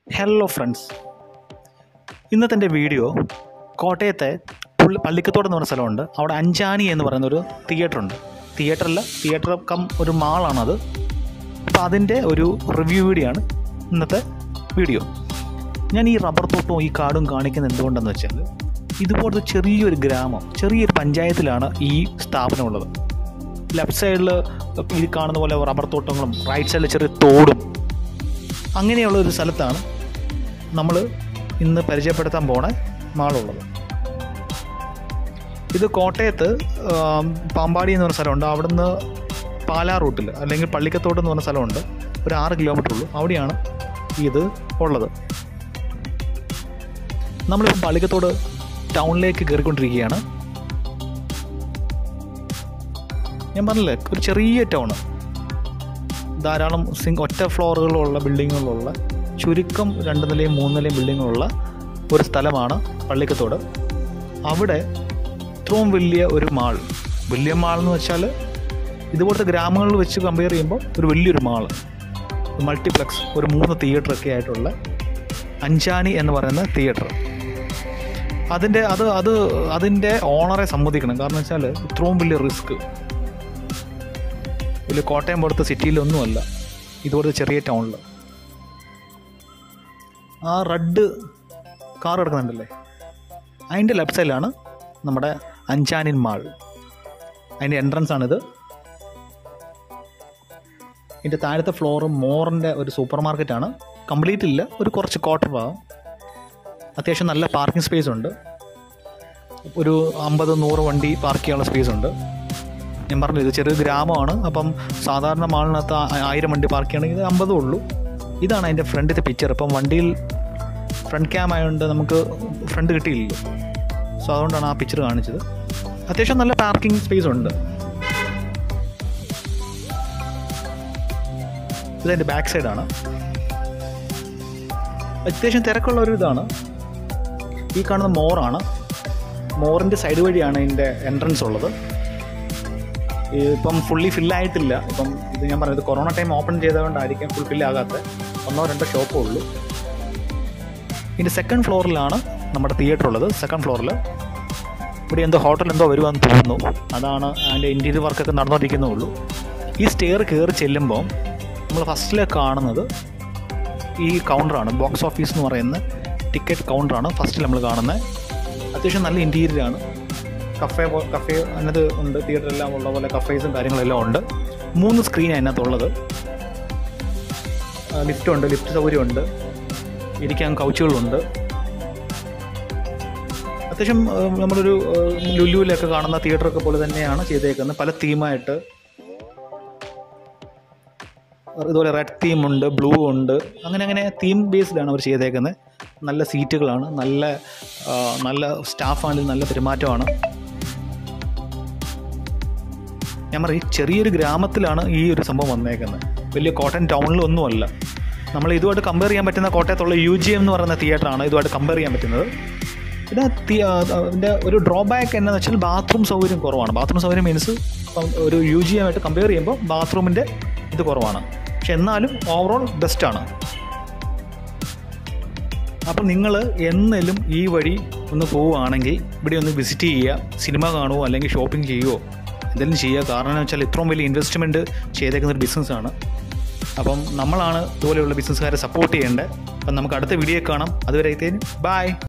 hello friends ഇന്നത്തെ എൻ്റെ video കോട്ടയത്തെ പുള്ളി പള്ളിക്കത്തോട് എന്ന് പറഞ്ഞ സ്ഥലമുണ്ട് അവിടെ അഞ്ചാനി എന്ന് പറയുന്ന ഒരു തിയേറ്റർ ഉണ്ട് തിയേറ്ററല്ല തിയേറ്റർ കം ഒരു മാളാണത് അപ്പോൾ അതിൻ്റെ ഒരു റിവ്യൂ വീഡിയോ ആണ് ഇന്നത്തെ വീഡിയോ ഞാൻ ഈ റബ്ബർ തോട്ടവും ഈ കാടും കാണിക്കുന്നത് എന്തുകൊണ്ടെന്ന് വെച്ചാൽ ഇതുപോലത്തെ ചെറിയൊരു ഗ്രാമം ചെറിയൊരു പഞ്ചായത്തിലാണ് ഈ സ്ഥാപനം ഉള്ളത് ലെഫ്റ്റ് സൈഡിൽ ഈ കാണുന്ന പോലെ റബ്ബർ തോട്ടങ്ങളും റൈറ്റ് സൈഡിൽ ചെറിയ തോടും അങ്ങനെയുള്ള ഒരു സ്ഥലത്താണ് നമ്മൾ ഇന്ന് പരിചയപ്പെടുത്താൻ പോണ മാളുള്ളത് ഇത് കോട്ടയത്ത് ആം, പാമ്പാടി എന്ന് പറഞ്ഞ സ്ഥലമുണ്ട് അവിടുന്ന് പാലാ റൂട്ടിൽ അല്ലെങ്കിൽ പള്ളിക്കത്തോട് എന്ന് പറഞ്ഞ സ്ഥലമുണ്ട് ഒരു ആറ് കിലോമീറ്റർ ഉള്ളൂ അവിടെയാണ് ഇത് ഉള്ളത് നമ്മളിപ്പോൾ പള്ളിക്കത്തോട് ടൗണിലേക്ക് കയറിക്കൊണ്ടിരിക്കുകയാണ് ഞാൻ പറഞ്ഞില്ലേ ഒരു ചെറിയ ടൗണ് ധാരാളം സിംഗ് ഒറ്റ ഫ്ലോറുകളുള്ള ബിൽഡിങ്ങുകളുള്ള ചുരുക്കം രണ്ട് നിലയും മൂന്ന് നിലയും ബിൽഡിങ്ങുകളുള്ള ഒരു സ്ഥലമാണ് പള്ളിക്കത്തോട് അവിടെ ഇത്രയും വലിയ ഒരു മാൾ വലിയ മാൾ എന്ന് വെച്ചാൽ ഇതുപോലത്തെ ഗ്രാമങ്ങളിൽ വെച്ച് കമ്പയർ ചെയ്യുമ്പോൾ ഒരു വലിയൊരു മാൾ മൾട്ടിപ്ലക്സ് ഒരു മൂന്ന് തിയേറ്റർ ഒക്കെ ആയിട്ടുള്ള അഞ്ചാനി എന്ന് പറയുന്ന തിയേറ്റർ അതിൻ്റെ അത് അത് അതിൻ്റെ ഓണറെ സമ്മതിക്കണം കാരണം വെച്ചാൽ ഇത്രയും വലിയ റിസ്ക് വലിയ കോട്ടയം പോലത്തെ സിറ്റിയിലൊന്നുമല്ല ഇതുപോലത്തെ ചെറിയ ടൗണിൽ ആ റെഡ് കാർ കിടക്കുന്നുണ്ടല്ലേ അതിൻ്റെ ലെഫ്റ്റ് സൈഡിലാണ് നമ്മുടെ അഞ്ചാനിൻ മാൾ അതിൻ്റെ എൻട്രൻസ് ആണിത് ഇതിൻ്റെ താഴത്തെ ഫ്ലോറ് മോറിൻ്റെ ഒരു സൂപ്പർ മാർക്കറ്റാണ് കംപ്ലീറ്റ് ഇല്ല ഒരു കുറച്ച് ക്വാർട്ടർ ഭാഗം അത്യാവശ്യം നല്ല പാർക്കിംഗ് സ്പേസ് ഉണ്ട് ഒരു അമ്പത് നൂറ് വണ്ടി പാർക്ക് ചെയ്യാനുള്ള സ്പേസ് ഉണ്ട് ഞാൻ പറഞ്ഞു ഇത് ചെറിയ ഗ്രാമമാണ് അപ്പം സാധാരണ മാളിനകത്ത് ആ- ആയിരം വണ്ടി പാർക്ക് ചെയ്യണമെങ്കിൽ ഇത് അമ്പതേ ഉള്ളൂ ഇതാണ് അതിൻ്റെ ഫ്രണ്ടിലത്തെ പിക്ചർ ഇപ്പം വണ്ടിയിൽ ഫ്രണ്ട് ക്യാം ആയതുകൊണ്ട് നമുക്ക് ഫ്രണ്ട് കിട്ടിയില്ലല്ലോ സോ അതുകൊണ്ടാണ് ആ പിക്ചർ കാണിച്ചത് അത്യാവശ്യം നല്ല പാർക്കിംഗ് സ്പേസ് ഉണ്ട് ഇതെൻ്റെ ബാക്ക് സൈഡാണ് അത്യാവശ്യം തിരക്കുള്ള ഒരു ഇതാണ് ഈ കാണുന്ന മോറാണ് മോറിൻ്റെ സൈഡ് വഴിയാണ് ഇതിൻ്റെ എൻട്രൻസ് ഉള്ളത് ഈ ഇപ്പം ഫുള്ളി ഫില്ലായിട്ടില്ല ഇപ്പം ഇത് ഞാൻ പറഞ്ഞത് കൊറോണ ടൈം ഓപ്പൺ ചെയ്തുകൊണ്ടായിരിക്കും ഫുൾ ഫില്ലാകാത്ത ഒന്നോ രണ്ടോ ഷോപ്പേ ഉള്ളൂ ഇതിൻ്റെ സെക്കൻഡ് ഫ്ലോറിലാണ് നമ്മുടെ തിയേറ്റർ ഉള്ളത് സെക്കൻഡ് ഫ്ലോറിൽ ഇവിടെ എന്തോ ഹോട്ടൽ എന്തോ വരുവാന്ന് തോന്നുന്നു അതാണ് അതിൻ്റെ ഇൻറ്റീരിയർ വർക്കൊക്കെ നടന്നുകൊണ്ടിരിക്കുന്നേ ഉള്ളൂ ഈ സ്റ്റെയർ കയറി ചെല്ലുമ്പോൾ നമ്മൾ ഫസ്റ്റിൽ കാണുന്നത് ഈ കൗണ്ടറാണ് ബോക്സ് ഓഫീസ് എന്ന് പറയുന്ന ടിക്കറ്റ് കൗണ്ടറാണ് ഫസ്റ്റിൽ നമ്മൾ കാണുന്നത് അത്യാവശ്യം നല്ല ഇൻറ്റീരിയറാണ് കഫേ പോ കഫേ അതിനകത്ത് ഉണ്ട് തിയേറ്റർ എല്ലാം ഉള്ള പോലെ കഫേസും കാര്യങ്ങളെല്ലാം ഉണ്ട് മൂന്ന് സ്ക്രീൻ അതിനകത്തുള്ളത് ലിഫ്റ്റ് ഉണ്ട് ലിഫ്റ്റ് സൗകര്യമുണ്ട് ഇരിക്കാൻ കൗച്ചുകളുണ്ട് അത്യാവശ്യം ആ, നമ്മളൊരു ആ, ലുലുവിലൊക്കെ കാണുന്ന തിയേറ്ററൊക്കെ പോലെ തന്നെയാണ് ചെയ്തേക്കുന്നത് പല തീമായിട്ട് ഇതുപോലെ റെഡ് തീം ഉണ്ട് ബ്ലൂ ഉണ്ട് അങ്ങനെ അങ്ങനെ തീം ബേസ്ഡിലാണ് അവർ ചെയ്തേക്കുന്നത് നല്ല സീറ്റുകളാണ് നല്ല ആ, നല്ല സ്റ്റാഫാണെങ്കിൽ നല്ല പെരുമാറ്റമാണ് ഞാൻ പറയും ഈ ചെറിയൊരു ഗ്രാമത്തിലാണ് ഈ ഒരു സംഭവം വന്നേക്കുന്നത് വലിയ കോട്ടയം ടൗണിലൊന്നുമല്ല നമ്മൾ ഇതുമായിട്ട് കമ്പയർ ചെയ്യാൻ പറ്റുന്ന കോട്ടയത്തുള്ള യു ജി എം എന്ന് പറയുന്ന തിയേറ്ററാണ് ഇതുമായിട്ട് കമ്പയർ ചെയ്യാൻ പറ്റുന്നത് പിന്നെ തി- ആ, അതിൻ്റെ ഒരു ഡ്രോബാക്ക് എന്നാന്ന് വെച്ചാൽ ബാത്റൂം സൗകര്യം കുറവാണ് ബാത്റൂം സൗകര്യം മീൻസ് ഇപ്പം ഒരു യു ജി എമായിട്ട് കമ്പയർ ചെയ്യുമ്പോൾ ബാത്റൂമിൻ്റെ ഇത് കുറവാണ് പക്ഷെ എന്നാലും ഓവറോൾ ബെസ്റ്റാണ് അപ്പം നിങ്ങൾ എന്നേലും ഈ വഴി ഒന്ന് പോവുകയാണെങ്കിൽ ഇവിടെ ഒന്ന് വിസിറ്റ് ചെയ്യുക സിനിമ കാണുമോ അല്ലെങ്കിൽ ഷോപ്പിംഗ് ചെയ്യുമോ എന്തെങ്കിലും ചെയ്യുക കാരണം എന്ന് വെച്ചാൽ ഇത്രയും വലിയ ഇൻവെസ്റ്റ്മെൻറ്റ് ചെയ്തേക്കുന്ന ഒരു ബിസിനസ്സാണ് അപ്പം നമ്മളാണ് ഇതുപോലെയുള്ള ബിസിനസ്സുകാരെ സപ്പോർട്ട് ചെയ്യേണ്ടത് അപ്പം നമുക്ക് അടുത്ത വീഡിയോ കാണാം അതുവരെ ബൈ